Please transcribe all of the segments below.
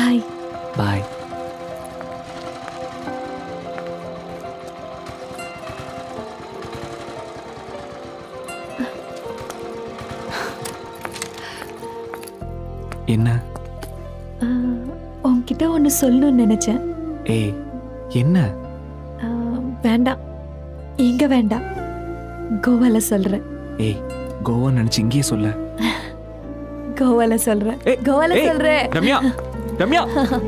பாய் பாய் என்ன உன்கிட்ட ஒன்று சொல்லணும்னு நினைச்சேன் ஏய் என்ன ஆ, வேண்டாம் இங்க வேண்டாம் கோவால சொல்றேன் ஏய் கோவா நினைச்சு இங்கேயே சொல்ல கோவால சொல்றேன் ஏய், கோவால ஏய், சொல்றேன் ரம்யா ரம்யா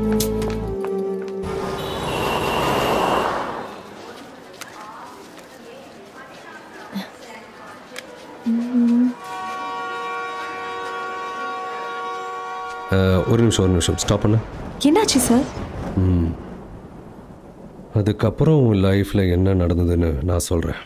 அஹ், ஒரு நிமிஷம் ஒரு நிமிஷம் ஸ்டாப் பண்ணு என்னாச்சு சார் ம் அதுக்கப்புறம் உன் லைஃப்பில் என்ன நடந்ததுன்னு நான் சொல்கிறேன்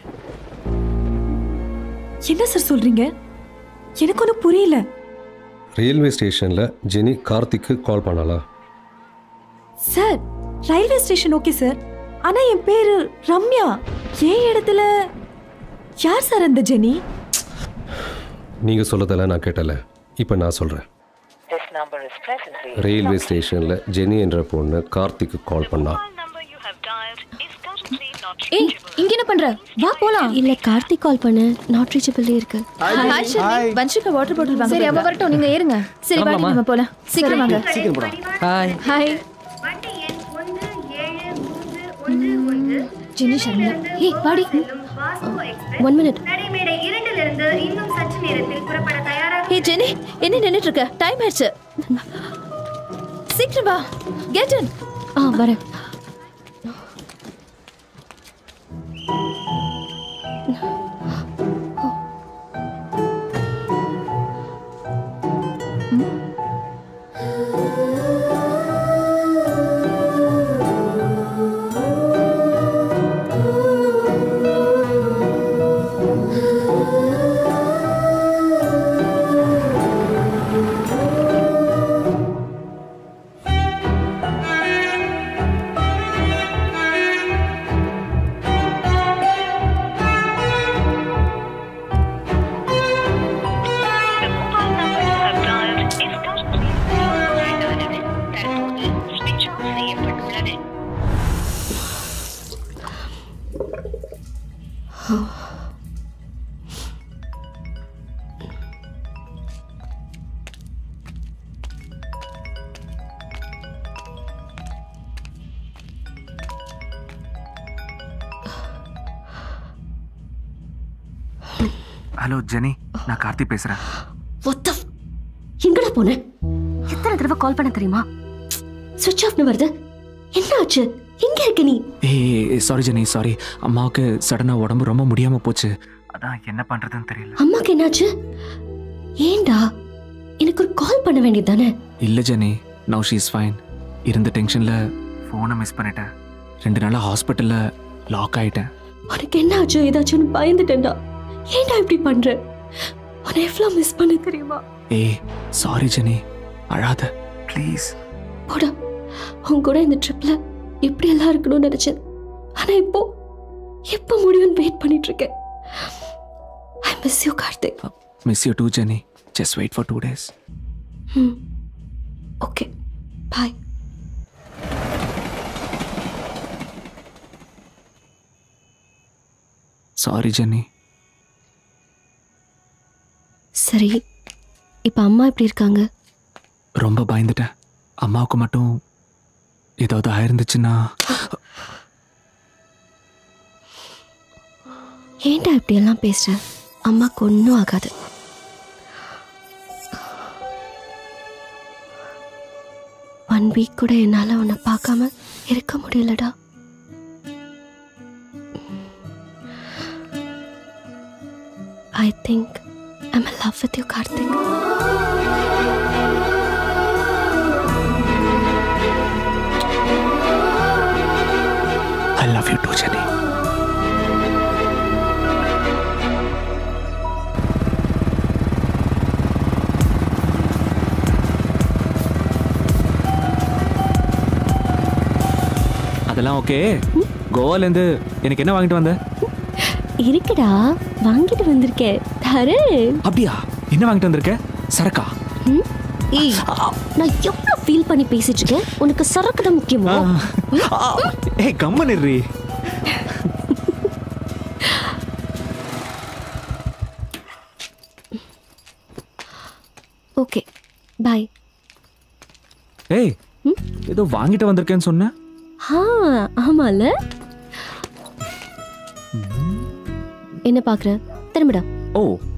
என்ன சார் சொல்றீங்க எனக்கு ஒன்றும் புரியல ரயில்வே ஸ்டேஷனில் ஜெனி கார்த்திக்கு கால் பண்ணாளா sir railway station okay sir ஆனா என் பேரு ரம்யா ஏன் இடத்துல யார் சார் அந்த ஜெனி நீங்கள் சொல்லதெல்லாம் நான் கேட்டல இப்போ நான் சொல்கிறேன் This number is presently railway ஸ்டேஷனில் ஜெனி என்ற பொண்ணு கார்த்திக்கு கால் பண்ணா number you have dialed is currently not ஏய் இங்க என்ன பண்ற வா போலாம் இல்ல கார்த்திக் கால் பண்ண நாட் ரீச்சபிள் இருக்கு hi Sharmi Vanshika water bottle வாங்க சரி அவ வரட்டும் நீங்க ஏறுங்க சரி வாடி நம்ம போலாம் சீக்கிரம் வாங்க சீக்கிரம் போடா ஹாய் ஹாய் வண்டி எண் ஒன்று ஏழு மூன்று ஒன்று ஒன்று ஜெனி ஷர்மிளா ஏய் வாடி செல்லும் வாஸ்கோ எக்ஸ்பிரஸ் ஒன் மினிட் நடைமேடை இரண்டிலிருந்து இன்னும் சற்று நேரத்தில் புறப்பட தயாராக ஏய் ஜெனி என்ன நின்னுட்டு இருக்க டைம் ஆயிடுச்சு சீக்கிரம் வா கெட் இன் ஆ வரேன் The mobile number you have dialed is currently தற்போது switch off செய்யப்பட்டுள்ளது ஹலோ ஜெனி நான் கார்த்தி பேசுறேன் ஒத்த எங்கடா போன எத்தனை தடவை கால் பண்ண தெரியுமா சுவிட்ச் ஆஃப்னு வருது என்ன ஆச்சு எங்க இருக்க நீ ஏய் சாரி ஜெனி சாரி அம்மாவுக்கு சடனாக உடம்பு ரொம்ப முடியாம போச்சு அதான் என்ன பண்றதுன்னு தெரியல அம்மாக்கு என்னாச்சு ஏன்டா எனக்கு ஒரு கால் பண்ண வேண்டியது தானே இல்லை Jenny now she is fine இருந்த டென்ஷனில் ஃபோனை மிஸ் பண்ணிட்டேன் ரெண்டு நாளாக ஹாஸ்பிட்டலில் லாக் ஆயிட்டேன் உனக்கு என்ன ஆச்சு ஏதாச்சும் பயந்துட்டேன்டா ஏன்டா இப்படி பண்ற உன்னை எவ்வளவு மிஸ் பண்ண தெரியுமா ஏய் சாரி ஜெனி அழாத ப்ளீஸ் போடா உன் கூட இந்த ட்ரிப்ல எப்படி எல்லாம் இருக்கணும்னு நினைச்சேன் ஆனா இப்போ எப்போ முடியும்னு வெயிட் பண்ணிட்டு இருக்கேன் I miss you Karthik miss you too Jenny just wait for two days hmm okay bye sorry Jenny சரி இப்போ அம்மா எப்படி இருக்காங்க ரொம்ப பயந்துட்டேன் அம்மாவுக்கு மட்டும் ஏதாவது ஆயிருந்துச்சுன்னா ஏன்டா இப்படி எல்லாம் பேசுற அம்மாக்கு ஒன்றும் ஆகாது ஒன் வீக் கூட என்னால் உன்னை பார்க்காம இருக்க முடியலடா I think I'm love with you Karthik I love you too Jenny அதெல்லாம் ஓகே கோவாலேருந்து எனக்கு என்ன வாங்கிட்டு வந்த இருக்குடா வாங்கிட்டு வந்திருக்கேன் தரு அப்படியா என்ன வாங்கிட்டு வந்திருக்க சரக்கா ம்? ஏய் நான் எவ்வளவு ஃபீல் பண்ணி பேசிட்டு இருக்கேன் உனக்கு சரக்கு தான் முக்கியமோ ஏய் கம்மன் இருறி ஓகே பாய் ஏய் ஏதோ வாங்கிட்டு வந்திருக்கேன்னு சொன்ன ஆ ஆமால என்ன பாக்குற திரும்பிடா ஓ